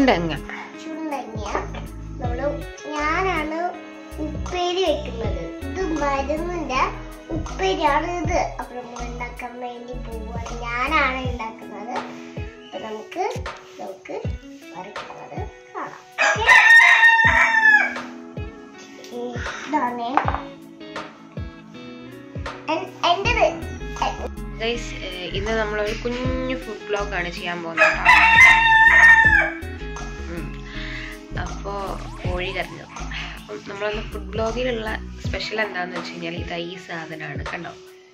ചുണ്ടങ്ങ ചുണ്ടങ്ങ നമ്മള് ഞാനാണ് ഉപ്പേരി വെക്കുന്നത് ഇത് മരുന്നിന്റെ ഉപ്പേരിയാണ് ഇത് അപ്പൊ നമ്മൾ ഉണ്ടാക്കാൻ വേണ്ടി പോവാണ് ഞാനാണ് ഉണ്ടാക്കുന്നത് അപ്പൊ നമുക്ക് നമുക്ക് വരയ്ക്കുന്നത് കാണാം Okay? ഇതാണ് എൻ- എന്റേത് എ- ഗൈസ് ഇന്ന് നമ്മളൊരു കുഞ്ഞു ഫുഡ് ബ്ലോഗാണ് ചെയ്യാൻ പോകുന്നത് ഉം. അപ്പോ കോഴി കറിഞ്ഞു അപ്പം നമ്മളൊന്ന് ഫുഡ് ബ്ലോഗിലുള്ള സ്പെഷ്യൽ എന്താന്ന് വെച്ച് കഴിഞ്ഞാൽ ഇതാ ഈ സാധനമാണ് കണ്ടോ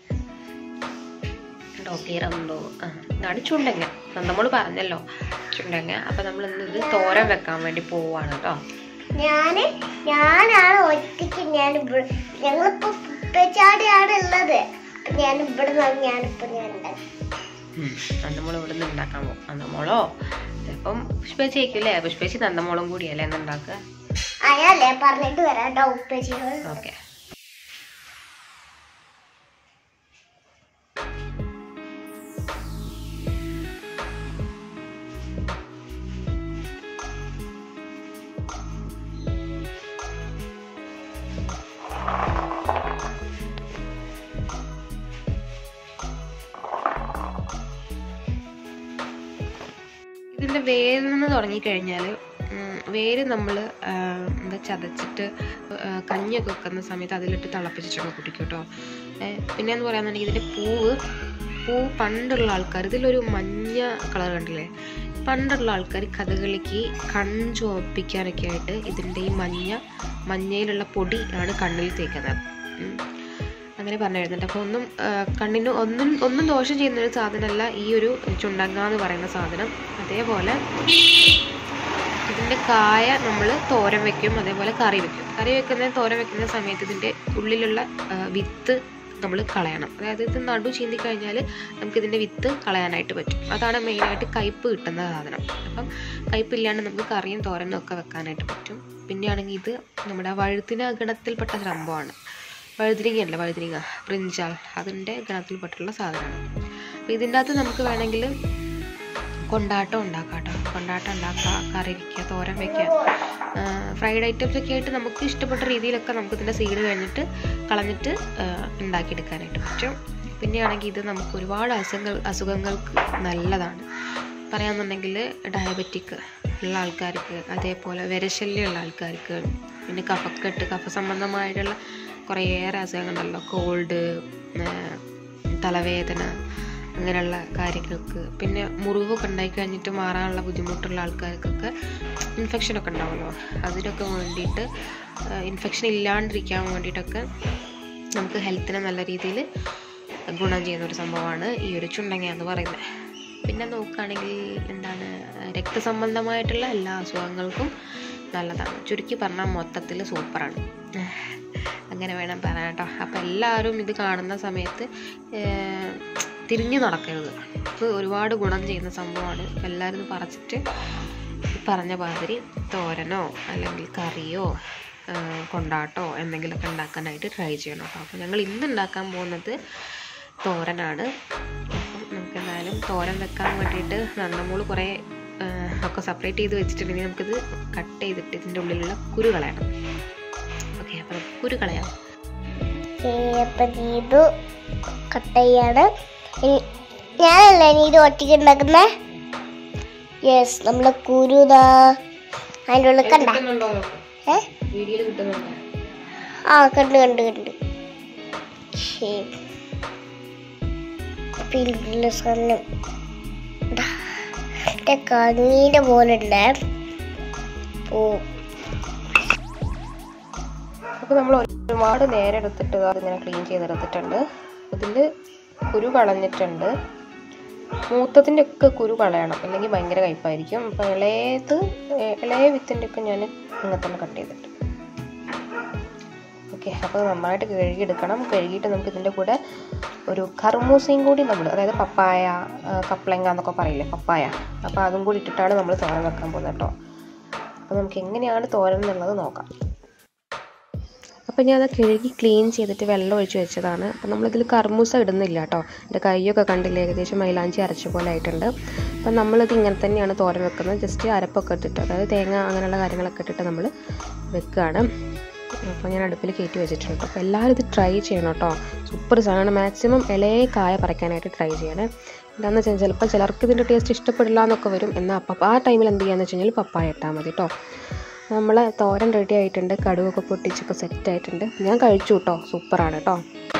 കണ്ടോ തീരമുണ്ടോ ആ ഇതാണ് ചുണ്ടങ്ങ നമ്മൾ പറഞ്ഞല്ലോ ചുണ്ടങ്ങ അപ്പൊ നമ്മൾ ഇന്ന് ഇത് തോരൻ വെക്കാൻ വേണ്ടി പോവാണ് കേട്ടോ ഞാന് ഞാനാണ് ഒറ്റയ്ക്ക് ഞാൻ ഇവിടെ ഞങ്ങളിപ്പോ ഉപ്പച്ചാടിയാണ് ഉള്ളത് അപ്പൊ ഞാൻ ഇവിടെ നിന്നാണ് ഞാനിപ്പോ ഞാൻ ഉണ്ടാക്കി. നന്ദമോൾ ഇവിടെ നിന്ന് ഉണ്ടാക്കാൻ പോകും നന്ദമോളോ ഇപ്പം പുഷ്പേച്ചി ആയിരിക്കും പുഷ്പേച്ചി നന്ദമോളും കൂടിയല്ലേ എന്ന് ഉണ്ടാക്കുക അയാളെ പറഞ്ഞിട്ട് വരാം കേട്ടോ ഉപ്പച്ചിയോട് ഓക്കെ ഇതിന്റെ വേരിൽ നിന്ന് തുടങ്ങിക്കഴിഞ്ഞാൽ വേര് നമ്മൾ എന്താ ചതച്ചിട്ട് ആ, കഞ്ഞിയൊക്കെ വെക്കുന്ന സമയത്ത് അതിലിട്ട് തിളപ്പിച്ചിട്ടൊക്കെ കുടിക്കും കേട്ടോ പിന്നെ എന്ന് പറയാന്നുണ്ടെങ്കിൽ ഇതിന്റെ പൂവ് പൂ പണ്ടുള്ള ആൾക്കാർ ഇതിലൊരു മഞ്ഞ കളർ കണ്ടില്ലേ പണ്ടുള്ള ആൾക്കാർ കഥകളിക്ക് കൺചുവപ്പിക്കാനൊക്കെ ആയിട്ട് ഇതിൻ്റെ ഈ മഞ്ഞ മഞ്ഞയിലുള്ള പൊടി ആണ് കണ്ണിൽ തേക്കുന്നത് ഉം. അങ്ങനെ പറഞ്ഞിരുന്നുണ്ട് അപ്പോൾ ഒന്നും ആ, കണ്ണിന് ഒന്നും ഒന്നും ദോഷം ചെയ്യുന്ന ഒരു സാധനമല്ല ഈ ഒരു ചുണ്ടങ്ങ എന്ന് പറയുന്ന സാധനം അതേപോലെ ഇതിൻ്റെ കായ നമ്മൾ തോരൻ വെക്കും അതേപോലെ കറി വെക്കും കറി വെക്കുന്ന തോരൻ വെക്കുന്ന സമയത്ത് ഇതിൻ്റെ ഉള്ളിലുള്ള ആ, വിത്ത് നമ്മൾ കളയണം അതായത് ഇത് നടു ചീന്തി കഴിഞ്ഞാൽ നമുക്ക് ഇതിൻ്റെ വിത്ത് കളയാനായിട്ട് പറ്റും അതാണ് മെയിനായിട്ട് കയ്പ്പ് കിട്ടുന്ന സാധനം അപ്പം കയ്പ്പില്ലാണ്ട് നമുക്ക് കറിയും തോരനും ഒക്കെ വെക്കാനായിട്ട് പറ്റും പിന്നെയാണെങ്കിൽ ഇത് നമ്മുടെ വഴുത്തിന ഗണത്തിൽപ്പെട്ട സംഭവമാണ് വഴുതിരിങ്ങയല്ല വഴുതിരിങ്ങ ബ്രിഞ്ചാൾ അതിൻ്റെ ഗണത്തിൽപ്പെട്ടുള്ള സാധനമാണ് അപ്പോൾ ഇതിൻ്റെ അകത്ത് നമുക്ക് വേണമെങ്കിൽ കൊണ്ടാട്ടം ഉണ്ടാക്കാം കേട്ടോ കൊണ്ടാട്ടം ഉണ്ടാക്കുക കറി വയ്ക്കുക തോരൻ വയ്ക്കുക ഫ്രൈഡ് ഐറ്റംസ് ഒക്കെ ആയിട്ട് നമുക്ക് ഇഷ്ടപ്പെട്ട രീതിയിലൊക്കെ നമുക്ക് ഇതിൻ്റെ സീഡ് കഴിഞ്ഞിട്ട് കളഞ്ഞിട്ട് ആ, ഉണ്ടാക്കിയെടുക്കാനായിട്ട് പറ്റും പിന്നെയാണെങ്കിൽ ഇത് നമുക്ക് ഒരുപാട് അസുഖങ്ങൾ അസുഖങ്ങൾക്ക് നല്ലതാണ് പറയാമെന്നുണ്ടെങ്കിൽ ഡയബറ്റിക് ഉള്ള ആൾക്കാർക്ക് അതേപോലെ വിരശല്യമുള്ള ആൾക്കാർക്ക് പിന്നെ കഫക്കെട്ട് കഫ സംബന്ധമായിട്ടുള്ള കുറേയേറെ അസുഖങ്ങളുണ്ടല്ലോ കോൾഡ് തലവേദന അങ്ങനെയുള്ള കാര്യങ്ങൾക്ക് പിന്നെ മുറിവൊക്കെ ഉണ്ടായി കഴിഞ്ഞിട്ട് മാറാനുള്ള ബുദ്ധിമുട്ടുള്ള ആൾക്കാർക്കൊക്കെ ഇൻഫെക്ഷനൊക്കെ ഉണ്ടാവുമല്ലോ അതിനൊക്കെ വേണ്ടിയിട്ട് ഇൻഫെക്ഷൻ ഇല്ലാണ്ടിരിക്കാൻ വേണ്ടിയിട്ടൊക്കെ നമുക്ക് ഹെൽത്തിനെ നല്ല രീതിയിൽ ഗുണം ചെയ്യുന്ന ഒരു സംഭവമാണ് ഈ ഒരു ചുണ്ടങ്ങ എന്ന് പറയുന്നത് പിന്നെ നോക്കുകയാണെങ്കിൽ എന്താണ് രക്തസംബന്ധമായിട്ടുള്ള എല്ലാ അസുഖങ്ങൾക്കും നല്ലതാണ് ചുരുക്കി പറഞ്ഞാൽ മൊത്തത്തിൽ സൂപ്പറാണ് അങ്ങനെ വേണം പറയാൻ കേട്ടോ അപ്പം എല്ലാവരും ഇത് കാണുന്ന സമയത്ത് ഏർ, തിരിഞ്ഞു നടക്കരുത് ഇത് ഒരുപാട് ഗുണം ചെയ്യുന്ന സംഭവമാണ് അപ്പം എല്ലാവരും ഇത് പറിച്ചിട്ട് ഈ പറഞ്ഞ മാതിരി തോരനോ അല്ലെങ്കിൽ കറിയോ ആ, കൊണ്ടാട്ടോ എന്തെങ്കിലുമൊക്കെ ഉണ്ടാക്കാനായിട്ട് ട്രൈ ചെയ്യണം കേട്ടോ അപ്പോൾ ഞങ്ങൾ ഇന്ന് ഉണ്ടാക്കാൻ പോകുന്നത് തോരനാണ് അപ്പം നമുക്ക് എന്തായാലും തോരൻ വെക്കാൻ വേണ്ടിയിട്ട് നന്നമൂള് കുറേ ആ, ഒക്കെ സെപ്പറേറ്റ് ചെയ്ത് വെച്ചിട്ടുണ്ടെങ്കിൽ നമുക്കിത് കട്ട് ചെയ്തിട്ട് ഇതിൻ്റെ ഉള്ളിലുള്ള കുരു കളയണം ഓക്കെ അപ്പോൾ നമുക്ക് കുരു കളയാം അപ്പൊ ഇത് കട്ടയാണ് ഇനി- ഞാനല്ലേ ഇനി ഇത് ഒറ്റയ്ക്ക് ഉണ്ടാക്കുന്നേ യെസ് നമ്മളെ കുരുതാ അതിൻ്റെ ഉള്ളിൽ കണ്ട കിട്ടുന്നുണ്ടോ ഏ വീഡിയോയിൽ കിട്ടുന്നുണ്ടോ ആ കണ്ട് കണ്ട് കണ്ട് ശരി പിന്നെ സാധനം ദാ, മറ്റേ കണ്ണീൻ്റെ പോലെ ഉണ്ട് ഓ അപ്പോൾ നമ്മൾ ഒരുപാട് നേരം എടുത്തിട്ട് അതിങ്ങനെ ക്ലീൻ ചെയ്തെടുത്തിട്ടുണ്ട് അതിൽ കുരു കളഞ്ഞിട്ടുണ്ട് മൂത്തതിൻ്റെ ഒക്കെ കുരു കളയണം അല്ലെങ്കിൽ ഭയങ്കര കയ്പായിരിക്കും അപ്പോൾ ഇളയത് ഏ- ഇളയ വിത്തിൻ്റെ ഒക്കെ ഞാൻ ഇങ്ങനെ തന്നെ കട്ട് ചെയ്തിട്ട് ഓക്കെ അപ്പോൾ നന്നായിട്ട് കഴുകിയെടുക്കണം കഴുകിയിട്ട് നമുക്ക് ഇതിൻ്റെ കൂടെ ഒരു കർമൂസയും കൂടി നമ്മൾ അതായത് പപ്പായ ആ, കപ്ലങ്ങ എന്നൊക്കെ പറയില്ലേ പപ്പായ അപ്പോൾ അതും കൂടി ഇട്ടിട്ടാണ് നമ്മൾ തോരൻ വെക്കാൻ പോകുന്നത് കേട്ടോ അപ്പോൾ നമുക്ക് എങ്ങനെയാണ് തോരൻ എന്നുള്ളത് നോക്കാം അപ്പോൾ ഞാൻ അത് കഴുകി ക്ലീൻ ചെയ്തിട്ട് വെള്ളം ഒഴിച്ച് വെച്ചതാണ് അപ്പോൾ നമ്മളിതിൽ കർമൂസ ഇടുന്നില്ല കേട്ടോ എൻ്റെ കൈയൊക്കെ കണ്ടില്ല ഏകദേശം മൈലാഞ്ചി അരച്ച പോലെ ആയിട്ടുണ്ട് അപ്പം നമ്മളിത് ഇങ്ങനെ തന്നെയാണ് തോരൻ വെക്കുന്നത് ജസ്റ്റ് അരപ്പൊക്കെ ഇട്ടിട്ട് അതായത് തേങ്ങ അങ്ങനെയുള്ള കാര്യങ്ങളൊക്കെ ഇട്ടിട്ട് നമ്മൾ വെക്കുകയാണ് അപ്പോൾ ഞാൻ അടുപ്പിൽ കയറ്റി വെച്ചിട്ടുണ്ട് കേട്ടോ അപ്പോൾ എല്ലാവരും ഇത് ട്രൈ ചെയ്യണം കേട്ടോ സൂപ്പർ സാധനമാണ് മാക്സിമം ഇളയ കായ പറിക്കാനായിട്ട് ട്രൈ ചെയ്യണേ എന്താണെന്ന് വെച്ചാൽ ചിലപ്പോൾ ചിലർക്ക് ഇതിൻ്റെ ടേസ്റ്റ് ഇഷ്ടപ്പെടില്ല എന്നൊക്കെ വരും എന്നാൽ അപ്പം ആ ടൈമിൽ എന്ത് ചെയ്യാന്ന് വെച്ച് കഴിഞ്ഞാൽ പപ്പായ ഇട്ടാൽ മതി കേട്ടോ നമ്മൾ തോരൻ റെഡി ആയിട്ടുണ്ട് കടുവൊക്കെ പൊട്ടിച്ചൊക്കെ സെറ്റ് ആയിട്ടുണ്ട് ഞാൻ കഴിച്ചു കേട്ടോ സൂപ്പറാണ് കേട്ടോ